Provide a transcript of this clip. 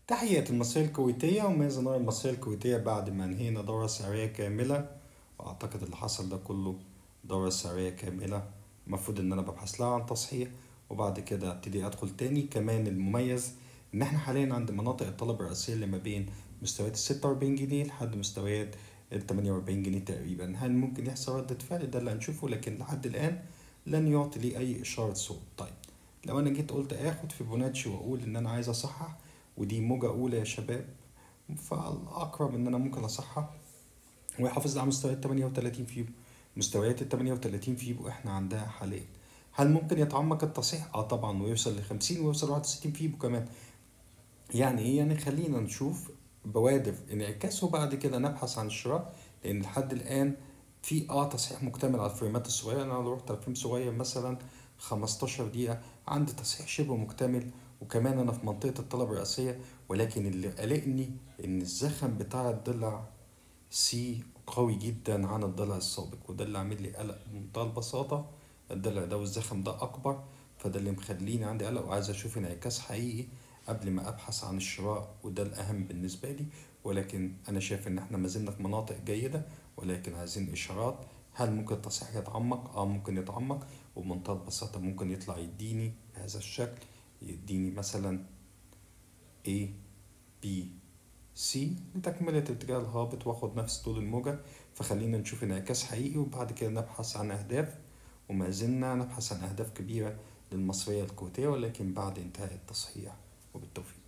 تحية المصرية الكويتية وماذا نرى المصرية الكويتية بعد ما انهينا دورة سعرية كاملة وأعتقد اللي حصل ده كله دورة سعرية كاملة المفروض إن أنا ببحث لها عن تصحيح وبعد كده أبتدي أدخل تاني كمان المميز إن إحنا حاليا عند مناطق الطلب الرئيسية اللي ما بين مستويات الستة وأربعين جنيه لحد مستويات التمانية وأربعين جنيه تقريبا هل ممكن يحصل ردة فعل ده اللي هنشوفه لكن لحد الآن لن يعطي لي أي إشارة صوت طيب لو أنا جيت قلت آخد فيبوناتشي وأقول إن أنا عايز أصحح ودي موجة أولى يا شباب فالأقرب إن أنا ممكن أصحح ويحافظ على مستويات 38 فيبو مستويات ال 38 فيبو إحنا عندها حاليا هل ممكن يتعمق التصحيح؟ اه طبعا ويوصل ل 50 ويوصل 61 فيبو كمان يعني ايه يعني خلينا نشوف بوادر انعكاس وبعد كده نبحث عن الشراء لان لحد الان في اه تصحيح مكتمل على الفريمات الصغيره انا لو رحت على فريم صغير مثلا 15 دقيقه عندي تصحيح شبه مكتمل وكمان انا في منطقه الطلب الرئيسيه ولكن اللي قلقني ان الزخم بتاع الضلع سي قوي جدا عن الضلع السابق وده اللي عامل لي قلق بمنتهى البساطه الضلع ده والزخم ده اكبر فده اللي مخليني عندي قلق وعايز اشوف انعكاس حقيقي قبل ما ابحث عن الشراء وده الاهم بالنسبه لي ولكن انا شايف ان احنا ما زلنا في مناطق جيده ولكن عايزين اشارات هل ممكن التصحيح يتعمق اه ممكن يتعمق وبمنتهى البساطه ممكن يطلع يديني بهذا الشكل يديني مثلا A B C لتكملة الاتجاه الهابط واخد نفس طول الموجة فخلينا نشوف انعكاس حقيقي وبعد كده نبحث عن أهداف وما زلنا نبحث عن أهداف كبيرة للمصرية الكويتية ولكن بعد انتهاء التصحيح وبالتوفيق